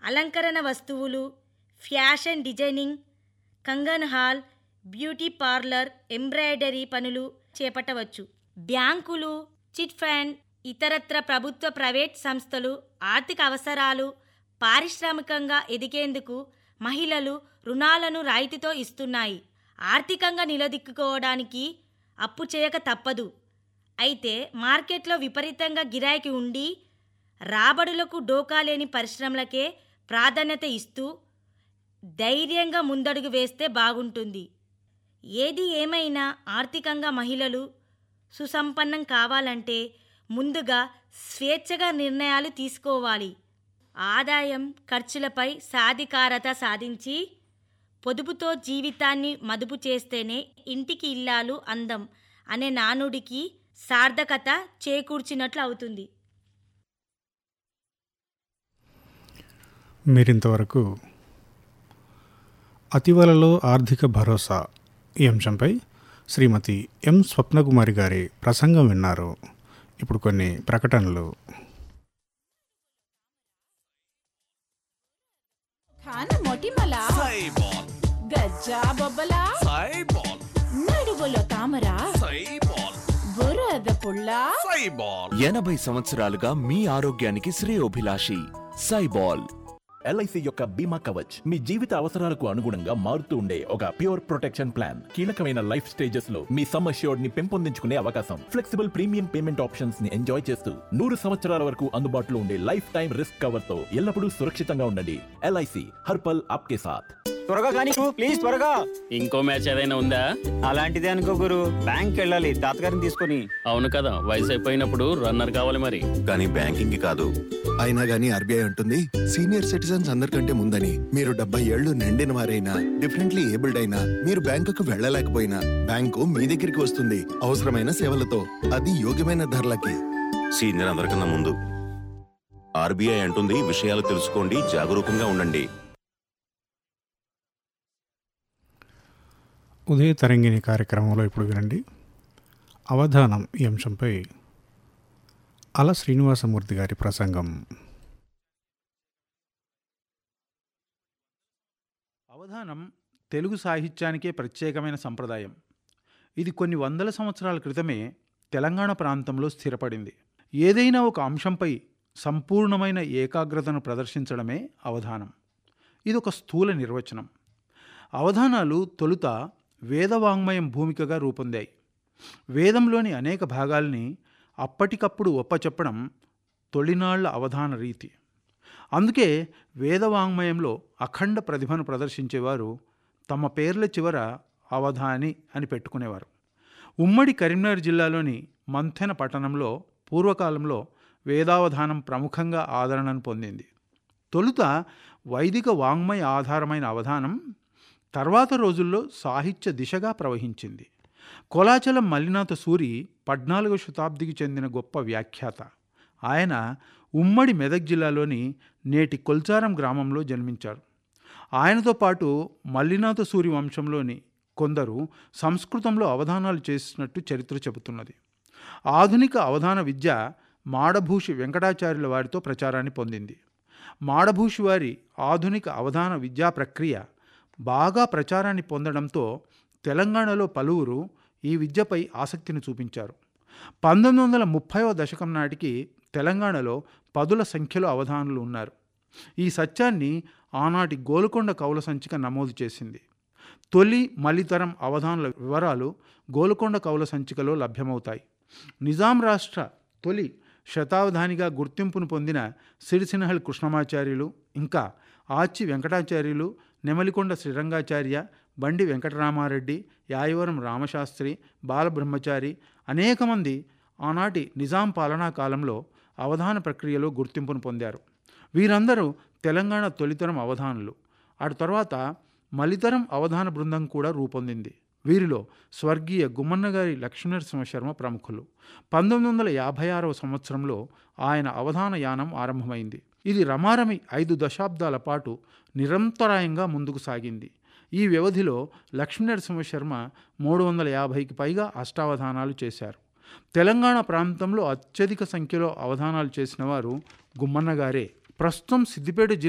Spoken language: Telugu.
అలంకరణ వస్తువులు ఫ్యాషన్ డిజైనింగ్ కంగన్ హాల్ బ్యూటీ పార్లర్ ఎంబ్రాయిడరీ పనులు చేపట్టవచ్చు బ్యాంకులు చిట్ ఫండ్ ఇతరత్ర ప్రభుత్వ ప్రైవేట్ సంస్థలు ఆర్థిక అవసరాలు పారిశ్రామికంగా ఎదిగేందుకు మహిళలు రుణాలను రాయితీతో ఇస్తున్నాయి ఆర్థికంగా నిలదొక్కుకోవడానికి అప్పు చేయక తప్పదు అయితే మార్కెట్లో విపరీతంగా గిరాకీ ఉండి రాబడులకు డోకా లేని పరిశ్రమలకే ప్రాధాన్యత ఇస్తూ ధైర్యంగా ముందడుగు వేస్తే బాగుంటుంది ఏది ఏమైనా ఆర్థికంగా మహిళలు సుసంపన్నం కావాలంటే ముందుగా స్వేచ్ఛగా నిర్ణయాలు తీసుకోవాలి ఆదాయం ఖర్చులపై సాధికారత సాధించి పొదుపుతో జీవితాన్ని మదుపు చేస్తేనే ఇంటికి ఇల్లాలు అందం అనే నానుడికి సార్థకత చేకూర్చినట్లు అవుతుంది మీరింతవరకు అతివలలో ఆర్థిక భరోసా ఈ అంశంపై శ్రీమతి ఎం స్వప్నకుమారి గారి ప్రసంగం విన్నారు ఇప్పుడు కొన్ని ప్రకటనలు ఖాన మొటిమల సైబాల్ గజ్జా బొబ్బల సైబాల్ నడువులో తామర సైబాల్ బురద పుల్ల సైబాల్ ఎనభై సంవత్సరాలుగా మీ ఆరోగ్యానికి శ్రేయోభిలాషి సైబాల్ ఎల్ఐసి యొక్క బీమా కవచ్ మీ జీవిత అవసరాలకు అనుగుణంగా మారుతూ ఉండే ఒక ప్యూర్ ప్రొటెక్షన్ ప్లాన్ కీలకమైన లైఫ్ స్టేజెస్ లో మీ సమ్ అష్యూర్డ్ ని పెంపొందించుకునే అవకాశం ఫ్లెక్సిబుల్ ప్రీమియం పేమెంట్ ఆప్షన్స్ ని ఎంజాయ్ చేస్తూ నూరు సంవత్సరాల వరకు అందుబాటులో ఉండే లైఫ్ టైం రిస్క్ కవర్ తో ఎల్లప్పుడూ సురక్షితంగా ఉండండి ఎల్ఐసి హర్పల్ ఆప్కే సాథ్ త్వరగా కానీ ప్లీజ్ త్వరగా ఇంకో మ్యాచ్ ఏదైనా ఉందా అలాంటిదే అనుకో గురు బ్యాంక్ వెళ్ళాలి తాతగారిని తీసుకొని అవును కదా వయసు అయిపోయినప్పుడు రన్నర్ కావాలి మరి కానీ బ్యాంకింగ్ కాదు అయినా గానీ ఆర్బీఐ ఉంటుంది సీనియర్ సిటిజన్స్ అందరికంటే ముందని మీరు డెబ్బై ఏళ్లు నిండిన వారైనా డిఫరెంట్లీ ఏబుల్డ్ అయినా మీరు బ్యాంకుకు వెళ్ళలేకపోయినా బ్యాంకు మీ దగ్గరికి వస్తుంది అవసరమైన సేవలతో అది యోగ్యమైన ధరలకి సీనియర్ అందరికన్నా ముందు ఆర్బీఐ అంటుంది విషయాలు తెలుసుకోండి జాగరూకంగా ఉండండి ఉదయ తరంగిణి కార్యక్రమంలో ఇప్పుడు వినండి అవధానం ఈ అంశంపై అల శ్రీనివాసమూర్తి గారి ప్రసంగం అవధానం తెలుగు సాహిత్యానికే ప్రత్యేకమైన సంప్రదాయం ఇది కొన్ని వందల సంవత్సరాల క్రితమే తెలంగాణ ప్రాంతంలో స్థిరపడింది ఏదైనా ఒక అంశంపై సంపూర్ణమైన ఏకాగ్రతను ప్రదర్శించడమే అవధానం ఇది ఒక స్థూల నిర్వచనం అవధానాలు తొలుత వేదవాంగ్మయం భూమికగా రూపొందాయి వేదంలోని అనేక భాగాల్ని అప్పటికప్పుడు ఒప్పచెప్పడం తొలినాళ్ల అవధాన రీతి అందుకే వేదవాంగ్మయంలో అఖండ ప్రతిభను ప్రదర్శించేవారు తమ పేర్ల చివర అవధాని అని పెట్టుకునేవారు ఉమ్మడి కరీంనగర్ జిల్లాలోని మంథెన పట్టణంలో పూర్వకాలంలో వేదావధానం ప్రముఖంగా ఆదరణను పొందింది తొలుత వైదిక వాంగ్మయ ఆధారమైన అవధానం తర్వాత రోజుల్లో సాహిత్య దిశగా ప్రవహించింది కొలాచలం మల్లినాథ సూరి పద్నాలుగవ శతాబ్దికి చెందిన గొప్ప వ్యాఖ్యాత ఆయన ఉమ్మడి మెదక్ జిల్లాలోని నేటి కొల్చారం గ్రామంలో జన్మించారు ఆయనతో పాటు మల్లినాథ సూరి వంశంలోని కొందరు సంస్కృతంలో అవధానాలు చేసినట్టు చరిత్ర చెబుతున్నది ఆధునిక అవధాన విద్య మాడభూషి వెంకటాచార్యుల వారితో ప్రచారాన్ని పొందింది మాడభూషి వారి ఆధునిక అవధాన విద్యా ప్రక్రియ బాగా ప్రచారాన్ని పొందడంతో తెలంగాణలో పలువురు ఈ విద్యపై ఆసక్తిని చూపించారు పంతొమ్మిది వందల ముప్పైవ దశకం నాటికి తెలంగాణలో పదుల సంఖ్యలో అవధానులు ఉన్నారు ఈ సత్యాన్ని ఆనాటి గోలుకొండ కవుల సంచిక నమోదు చేసింది తొలి మలితరం అవధానుల వివరాలు గోలుకొండ కవుల సంచికలో లభ్యమవుతాయి నిజాం రాష్ట్ర తొలి శతావధానిగా గుర్తింపును పొందిన సిరిసినహల్ కృష్ణమాచార్యులు ఇంకా ఆచి వెంకటాచార్యులు నెమలికొండ శ్రీరంగాచార్య బండి వెంకటరామారెడ్డి యాయవరం రామశాస్త్రి బాలబ్రహ్మచారి అనేక మంది ఆనాటి నిజాం పాలనా కాలంలో అవధాన ప్రక్రియలో గుర్తింపును పొందారు వీరందరూ తెలంగాణ తొలితరం అవధానులు ఆ తర్వాత మలితరం అవధాన బృందం కూడా రూపొందింది వీరిలో స్వర్గీయ గుమ్మన్నగారి లక్ష్మీనరసింహ శర్మ ప్రముఖులు పంతొమ్మిది వందల యాభై ఆరవ సంవత్సరంలో ఆయన అవధాన యానం ఆరంభమైంది ఇది రమారమి ఐదు దశాబ్దాల పాటు నిరంతరాయంగా ముందుకు సాగింది ఈ వ్యవధిలో లక్ష్మీనరసింహ శర్మ మూడు వందల యాభైకి పైగా అష్టావధానాలు చేశారు తెలంగాణ ప్రాంతంలో అత్యధిక సంఖ్యలో అవధానాలు చేసిన వారు గుమ్మన్న గారే ప్రస్తుతం సిద్దిపేట జిల్లా